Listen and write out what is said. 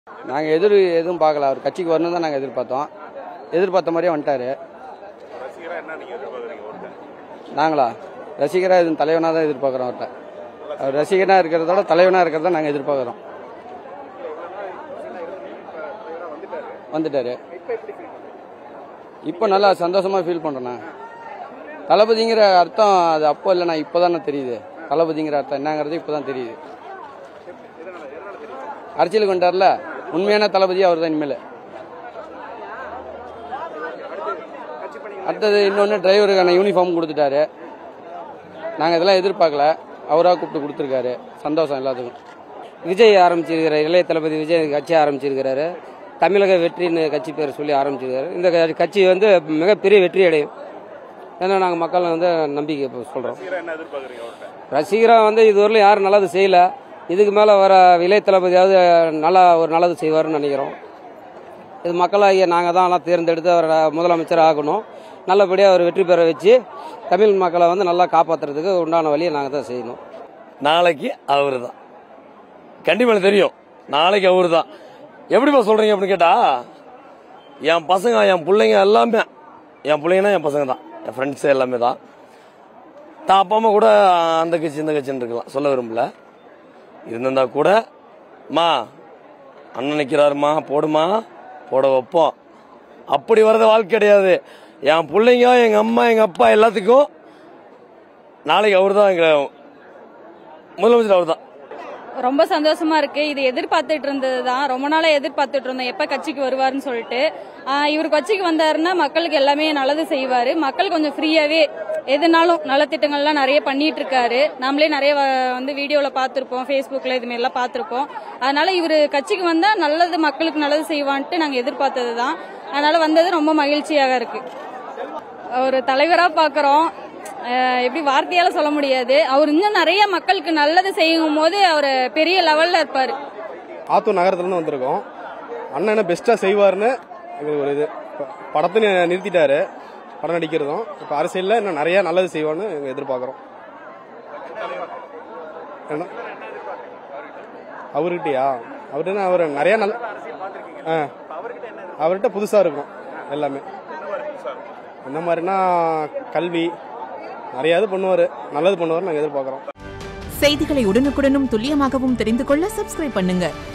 நாங்கள் எதிர் எதுவும் பார்க்கல அவர் கட்சிக்கு வரணும் தான் நாங்கள் எதிர்பார்த்தோம் எதிர்பார்த்த மாதிரியே வந்துட்டாரு ரசிகரா என்ன நீங்க எதிர்பார்க்குறீங்க ஒருத்த நாங்களா ரசிகராக எதுவும் தலைவனாக தான் எதிர்பார்க்குறோம் அவர்கிட்ட அவர் ரசிகனாக இருக்கிறதோட தலைவனாக இருக்கிறத நாங்கள் எதிர்பார்க்குறோம் வந்துட்டாரு இப்போ நல்லா சந்தோஷமாக ஃபீல் பண்ணுறேண்ணா தளபதிங்கிற அர்த்தம் அது அப்போ இல்லைண்ணா இப்போ தானே தெரியுது தளபதிங்கிற அர்த்தம் என்னங்கிறது இப்போ தான் தெரியுது அரசியலுக்கு வந்துட்டார்ல உண்மையான தளபதி அவர் தான் இனிமேல் அடுத்தது இன்னொன்று டிரைவருக்கான யூனிஃபார்ம் கொடுத்துட்டாரு நாங்கள் இதெல்லாம் எதிர்பார்க்கல அவராக கூப்பிட்டு கொடுத்துருக்காரு சந்தோஷம் எல்லாத்துக்கும் விஜய் ஆரம்பிச்சிருக்கிறார் இளைய தளபதி விஜய் கட்சி ஆரம்பிச்சிருக்கிறாரு தமிழக வெற்றின்னு கட்சி பேர் சொல்லி ஆரம்பிச்சிருக்காரு இந்த க- கட்சி வந்து மிகப்பெரிய வெற்றி அடையும் ஏன்னா நாங்கள் மக்கள் வந்து நம்பிக்கை சொல்கிறோம் ரசிகரா என்ன எதிர்பார்க்குறீங்க அவர்கிட்ட ரசிகராக வந்து இதுவரையிலும் யாரும் நல்லது செய்யல இதுக்கு மேலே வர இளைய தளபதியாவது நல்லா ஒரு நல்லது செய்வார்னு நினைக்கிறோம் இது மக்களாகிய நாங்கள் தான் எல்லாம் தேர்ந்தெடுத்து அவரை முதலமைச்சர் ஆகணும் நல்லபடியாக அவர் வெற்றி பெற வச்சு தமிழ் மக்களை வந்து நல்லா காப்பாற்றுறதுக்கு உண்டான வழியை நாங்கள் தான் செய்யணும் நாளைக்கு அவரு தான் கண்டிப்பா எனக்கு தெரியும் நாளைக்கு அவரு தான் எப்படிப்பா சொல்றீங்க அப்படின்னு கேட்டா என் பசங்க என் பிள்ளைங்க எல்லாமே என் பிள்ளைங்கன்னா என் பசங்க தான் என் ஃப்ரெண்ட்ஸ் எல்லாமே தான் தான் அப்பா அம்மா கூட அந்த கட்சி இந்த கட்சின்னு இருக்கலாம் சொல்ல விரும்பல இருந்திருந்தா கூட மா அண்ணன் நிக்கிறாருமா போடுமா போட வைப்போம் அப்படி வர்றது வாழ்க்கை கிடையாது என் பிள்ளைங்க எங்க அம்மா எங்க அப்பா எல்லாத்துக்கும் நாளைக்கு அவர் தான் எங்க முதலமைச்சர் அவர் தான் ரொம்ப சந்தோஷமா இருக்கு இது எதிர்பார்த்துட்டு இருந்தது தான் ரொம்ப நாளா எதிர்பார்த்துட்டு இருந்தோம் எப்ப கட்சிக்கு வருவாருன்னு சொல்லிட்டு ஆஹ் இவர் கட்சிக்கு வந்தாருன்னா மக்களுக்கு எல்லாமே நல்லது செய்வாரு மக்கள் கொஞ்சம் ஃப்ரீயாவே எதுனாலும் நலத்திட்டங்கள்லாம் நிறைய பண்ணிட்டு இருக்காரு நாமளே நிறைய வ- வந்து வீடியோல பார்த்திருப்போம் ஃபேஸ்புக்ல இது மாதிரிலாம் பார்த்திருப்போம் அதனால இவர் கட்சிக்கு வந்தா நல்லது மக்களுக்கு நல்லது செய்வான்ட்டு நாங்க எதிர்பார்த்தது தான் அதனால வந்தது ரொம்ப மகிழ்ச்சியாக இருக்கு ஒரு தலைவரா பாக்குறோம் அஹ் எப்படி வார்த்தையால சொல்ல முடியாது அவர் இன்னும் நிறைய மக்களுக்கு நல்லது செய்யும் போது அவர் பெரிய லெவல்ல இருப்பாரு ஆத்தூர் நகரத்துலேருந்து வந்திருக்கோம் அண்ணன் என்ன பெஸ்ட்டாக செய்வார்னு எங்களுக்கு ஒரு இது ப- படத்தையும் நிறுத்திட்டாரு படம் நடிக்கிறதும் இப்போ அரசியலில் இன்னும் நிறைய நல்லது செய்வான்னு எங்கள் எதிர்பார்க்குறோம் என்ன அவர்கிட்டயா அவர்கிட்ட அவர் நிறைய நல்ல ஆ அவர்கிட்ட புதுசாக இருக்கும் எல்லாமே என்ன மாதிரினா கல்வி நிறைய இது பண்ணுவார் நல்லது பண்ணுவார் நாங்கள் எதிர்பார்க்குறோம் செய்திகளை உடனுக்குடனும் துல்லியமாகவும் தெரிந்து கொள்ள சப்ஸ்கிரைப் பண்ணுங்க